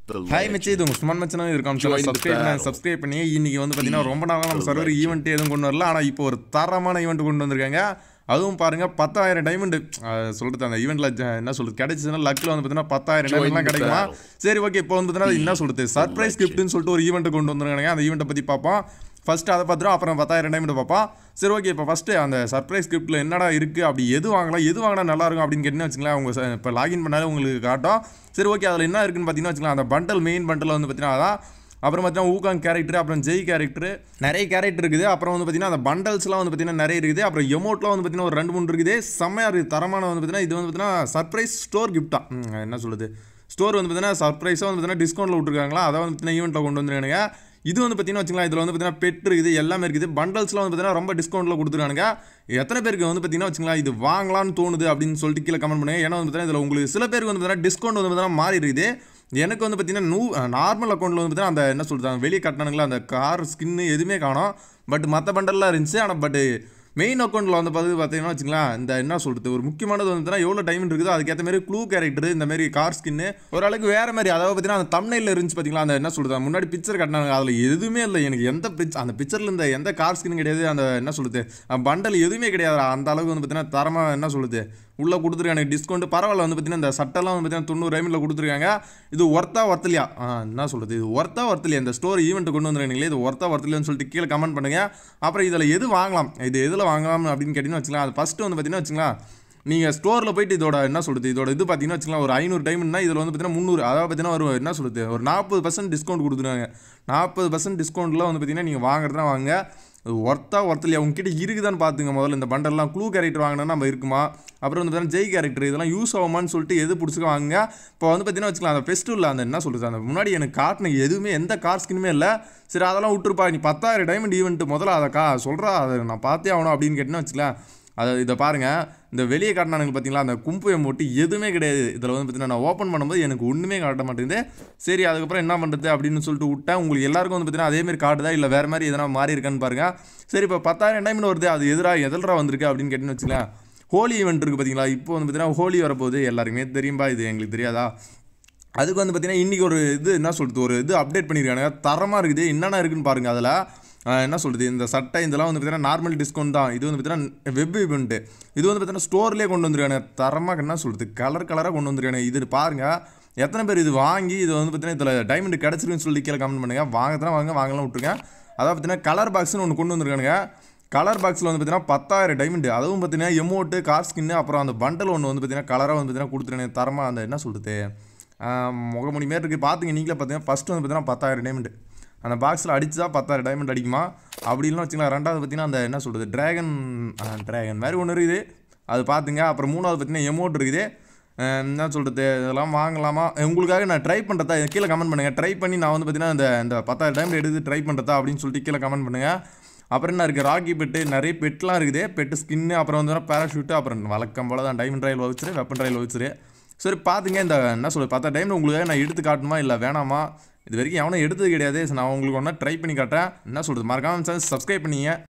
The hi மச்சி இது உங்கள் சுமன் மச்சனா இருக்காம் Join the சப்ஸ்கிரைப் பண்ணி battle. சப்ஸ்கிரைப் பண்ணி இன்னைக்கு வந்து பார்த்தீங்கன்னா ரொம்ப நாளாக நம்ம சர்வர் ஈவெண்ட் எதுவும் கொண்டு வரல ஆனால் இப்போ ஒரு தரமான ஈவெண்ட் கொண்டு வந்திருக்காங்க அதுவும் பாருங்க பத்தாயிரம் டைமண்ட் சொல்றது அந்த ஈவெண்ட்ல என்ன சொல்றது கிடைச்சதுன்னா லக்கில் வந்து பார்த்தீங்கன்னா பத்தாயிரம் Join டைமண்ட்லாம் the கிடைக்குமா battle. சரி ஓகே இப்போ வந்து பார்த்தீங்கன்னா என்ன சொல்றது சர்ப்ரைஸ் கிஃப்ட்னு சொல்லிட்டு ஒரு ஈவெண்ட் கொண்டு வந்திருக்காங்க அந்த ஈவெண்ட்டை பற்றி பார்ப்போம் ஃபர்ஸ்ட் அதை பார்த்துரும் அப்புறம் பத்தாயிரம் டைமண்ட் பார்ப்போம் சரி ஓகே இப்போ ஃபஸ்ட்டு அந்த சர்ப்ரைஸ் கிஃப்ட்டில் என்னடா இருக்குது அப்படி எது வாங்கலாம் எது வாங்கினா நல்லா இருக்கும் அப்படின்னு கேட்டிங்கன்னா வச்சுங்களேன் அவங்க இப்போ லாகின் பண்ணாலே உங்களுக்கு காட்டும் சரி ஓகே அதில் என்ன இருக்குன்னு பார்த்தீங்கன்னா வச்சுக்கலாம் அந்த பண்டல் மெயின் பண்டலில் வந்து பார்த்தீங்கன்னா அதான் அப்புறம் பார்த்தீங்கன்னா ஊகாங் கேரக்டர் அப்புறம் ஜெய் கேரக்டர் நிறைய கேரக்டர் இருக்குது அப்புறம் வந்து பார்த்தீங்கன்னா அந்த பண்டல்ஸ்லாம் வந்து பார்த்தீங்கன்னா நிறைய இருக்குது அப்புறம் எமௌண்ட்லாம் வந்து பார்த்தீங்கன்னா ஒரு ரெண்டு மூணு இருக்குது செம்மையாக இருக்குது தரமான வந்து பார்த்தீங்கன்னா இது வந்து பார்த்தீங்கன்னா சர்ப்ரைஸ் ஸ்டோர் கிஃப்ட்டா என்ன சொல்லுது ஸ்டோர் வந்து பார்த்தீங்கன்னா சர்ப்ரைஸாக வந்து பார்த்தீங்கன்னா டிஸ்கவுண்ட்டில் விட்டுருக்காங்களா அதை வந்து பார்த்தீங்கன்னா ஈவெண்ட்டில் கொண்டு வந்துருக்கானுங்க இது வந்து பார்த்தீங்கன்னா வச்சுக்கலாம் இதில் வந்து பார்த்தீங்கன்னா பெட் இருக்குது எல்லாமே இருக்குது பண்டல்ஸ்லாம் வந்து பார்த்தீங்கன்னா ரொம்ப டிஸ்கவுண்ட்டில் கொடுத்துருக்கானுங்க எத்தனை பேருக்கு வந்து பார்த்தீங்கன்னா வச்சுக்கலாம் இது வாங்கலாம்னு தோணுது அப்படின்னு சொல்லிட்டு கீழே கமெண்ட் பண்ணுங்க ஏன்னா வந்து பார்த்தீங்கன்னா இதில் உங்களுக்கு சில பேருக்கு வந்து பார்த்தீங்கன்னா டிஸ்கவுண்ட் வந்து பார்த்தீங்கன்னா மாறி இருக்குது எனக்கு வந்து பார்த்தீங்கன்னா நூ நார்மல் அக்கௌண்ட்டில் வந்து பார்த்தீங்கன்னா அந்த என்ன சொல்கிறது வெளியே கட்டினானுங்களா அந்த கார் ஸ்கின்னு எதுவுமே காணோம் பட் மற்ற பண்டல்லாம் இருந்துச்சு ஆனால் பட் மெயின் அக்கௌண்ட்டில் வந்து பார்த்து பார்த்தீங்கன்னா வச்சுங்களேன் இந்த என்ன சொல்கிறது ஒரு முக்கியமானது வந்து பார்த்தீங்கன்னா எவ்வளோ டைம் இருக்குதோ அதுக்கேற்ற மாதிரி க்ளூ கேரக்டர் இந்த மாதிரி கார் ஸ்கின்னு ஓரளவுக்கு வேறு மாதிரி அதாவது பார்த்தீங்கன்னா அந்த தமிழில் இருந்துச்சு பார்த்தீங்களா அந்த என்ன சொல்கிறது முன்னாடி பிக்சர் கட்டினாங்க அதில் எதுவுமே இல்லை எனக்கு எந்த பிச் அந்த பிக்சரில் இந்த எந்த கார் ஸ்கின் கிடையாது அந்த என்ன சொல்லுது பண்டல் எதுவுமே கிடையாது அந்த அளவுக்கு வந்து பார்த்தீங்கன்னா தரமாக என்ன சொல்லுது உள்ளே கொடுத்துருக்காங்க டிஸ்கவுண்ட் பரவாயில்ல வந்து பார்த்தீங்கன்னா இந்த சட்டெல்லாம் வந்து பார்த்தீங்கன்னா தொண்ணூறு ரைமில் கொடுத்துருக்காங்க இது ஒர்த்தா ஒர்த்தலையா ஆ, என்ன சொல்கிறது இது ஒர்த்தா ஒர்த்தலையா இந்த ஸ்டோர் ஈவெண்ட் கொண்டு வந்துருக்கீங்களே இது ஒர்த்தா ஒர்த்தலையான்னு சொல்லிட்டு கீழே கமெண்ட் பண்ணுங்க அப்புறம் இதில் எது வாங்கலாம் இது எதில் வாங்கலாம் அப்படின்னு கேட்டிங்கன்னா வச்சுக்கலாம் அது ஃபஸ்ட்டு வந்து பார்த்தீங்கன்னா வச்சுக்கலாம் நீங்கள் ஸ்டோரில் போயிட்டு இதோட என்ன சொல்கிறது இதோட இது பார்த்தீங்கன்னா வச்சுக்கலாம் ஒரு ஐநூறு டைம்னா இதில் வந்து பார்த்தீங்கன்னா முந்நூறு அதாவது பார்த்தீங்கன்னா ஒரு என்ன சொல்கிறது ஒரு நாற்பது பர்சன்ட் டிஸ்கவுண்ட் கொடுத்துருவாங்க நாற்பது பர்சன்ட் டிஸ்கவுண்ட்டில் வந்து பார்த்தீங்கன்னா நீங்கள் வாங்குறதுனா வாங்க அது ஒர்த்தா ஒர்த்தலையா உங்ககிட்ட இருக்குதான்னு பார்த்துங்க முதல்ல இந்த பண்டல்லாம் க்ளூ கேரக்டர் வாங்கினா நம்ம இருக்குமா அப்புறம் வந்து பார்த்தீங்கன்னா ஜெய் கேரக்டர் இதெல்லாம் யூஸ் ஆகுமான்னு சொல்லிட்டு எது பிடிச்சிக்க வாங்க இப்போ வந்து பார்த்தீங்கன்னா வச்சுக்கலாம் அந்த ஃபெஸ்டிவலில் அந்த என்ன சொல்கிறது அந்த முன்னாடி எனக்கு காட்டின எதுவுமே எந்த கார் ஸ்கின்னுமே இல்லை சரி அதெல்லாம் விட்டுருப்பா நீ பத்தாயிரம் டைமண்ட் ஈவெண்ட் முதல்ல அதை கா சொல்கிறா அதை நான் பார்த்தே ஆகணும் அப்படின்னு கேட்டினா வச்சுக்கலாம் அதை இதை பாருங்கள் இந்த வெளியே காட்டினானுங்க பார்த்தீங்களா அந்த கும்பு எமோட்டு எதுவுமே கிடையாது இதில் வந்து பார்த்தீங்கன்னா நான் ஓப்பன் பண்ணும்போது எனக்கு ஒன்றுமே காட்ட மாட்டேங்குது சரி அதுக்கப்புறம் என்ன பண்ணுறது அப்படின்னு சொல்லிட்டு விட்டேன் உங்களுக்கு எல்லாருக்கும் வந்து பார்த்தீங்கன்னா அதே மாதிரி காட்டுதா இல்லை வேறு மாதிரி எதனா மாறி இருக்கான்னு பாருங்க சரி இப்போ பத்தாயிரம் டைம் வருது அது எதிராக எதிராக வந்திருக்கு அப்படின்னு கேட்டுன்னு வச்சுக்கலாம் ஹோலி ஈவெண்ட் இருக்குது பார்த்தீங்களா இப்போ வந்து பார்த்தீங்கன்னா ஹோலி வரப்போகுது எல்லாருக்குமே தெரியும்பா இது எங்களுக்கு தெரியாதா அதுக்கு வந்து பார்த்தீங்கன்னா இன்றைக்கி ஒரு இது என்ன சொல்கிறது ஒரு இது அப்டேட் பண்ணியிருக்கானுங்க தரமாக இருக்குது என்னென்ன இருக்குன்னு பாருங்கள் அதில் ஆஹ் என்ன சொல்கிறது இந்த சட்டை இதெல்லாம் வந்து பார்த்தீங்கன்னா நார்மல் டிஸ்கவுண்ட் தான் இது வந்து பார்த்தீங்கன்னா வெப் இவெண்ட்டு இது வந்து பார்த்தீங்கன்னா ஸ்டோர்லேயே கொண்டு வந்துருக்காங்க தரமாக என்ன சொல்கிறது கலர் கலராக கொண்டு வந்துருக்காங்க இது பாருங்கள் எத்தனை பேர் இது வாங்கி இது வந்து பார்த்தீங்கன்னா இதில் டைமண்ட் கிடச்சிருக்குன்னு சொல்லி கீழே கமெண்ட் பண்ணுங்கள் வாங்கத்தான் வாங்க வாங்கலாம் விட்ருங்க அதாவது பார்த்தீங்கன்னா கலர் பாக்ஸ்னு ஒன்று கொண்டு வந்திருக்கானுங்க கலர் பாக்ஸில் வந்து பார்த்தீங்கன்னா பத்தாயிரம் டைமண்ட் அதுவும் பார்த்தீங்கன்னா எமோட்டு கார் ஸ்கின்னு அப்புறம் அந்த பண்டல் ஒன்று வந்து பார்த்தீங்கன்னா கலராக வந்து பார்த்தீங்கன்னா கொடுத்துருக்காங்க தரமாக அந்த என்ன சொல்கிறது முகமுடி மாரி இருக்குது பார்த்துங்க நீங்களே பார்த்தீங்கன்னா ஃபஸ்ட்டு வந்து பார்த்தீங்கன்னா பத்தாயிரம் டைமண்ட் அந்த பாக்ஸில் அடிச்சா பத்தாயிரம் டைமண்ட் அடிக்குமா அப்படின்லாம் வச்சுக்கலாம் ரெண்டாவது பார்த்தீங்கன்னா அந்த என்ன சொல்கிறது ட்ராகன் ட்ராகன் மாதிரி ஒன்று இருக்குது அது பார்த்துங்க அப்புறம் மூணாவது பார்த்தீங்கன்னா எமோட் இருக்குது அஹ் என்ன சொல்கிறது இதெல்லாம் வாங்கலாமா உங்களுக்காக நான் ட்ரை பண்ணுறதா கீழே கமெண்ட் பண்ணுங்கள் ட்ரை பண்ணி நான் வந்து பார்த்தீங்கன்னா இந்த இந்த பத்தாயிரம் டைம் எடுத்து ட்ரை பண்ணுறதா அப்படின்னு சொல்லிட்டு கீழே கமெண்ட் பண்ணுங்கள் அப்புறம் என்ன இருக்குது ராக்கி பெட்டு நிறைய பெட்லாம் இருக்குது பெட்டு ஸ்கின்னு அப்புறம் வந்து பேராஷூட்டு அப்புறம் வழக்கம் போல் தான் டைமண்ட் ரயில் வச்சுரு வெப்பன் ரயில் வச்சுரு சரி பார்த்துங்க இந்த என்ன சொல்றது பத்தா டைமில் உங்களுக்காக நான் எடுத்து காட்டணுமா இல்லை வேணாமா இது வரைக்கும் எவனும் எடுத்தது கிடையாது சரி, நான் உங்களுக்கு ஒன்றா ட்ரை பண்ணி காட்டுறேன் என்ன சொல்கிறது மறக்காம சப்ஸ்கிரைப் பண்ணிங்க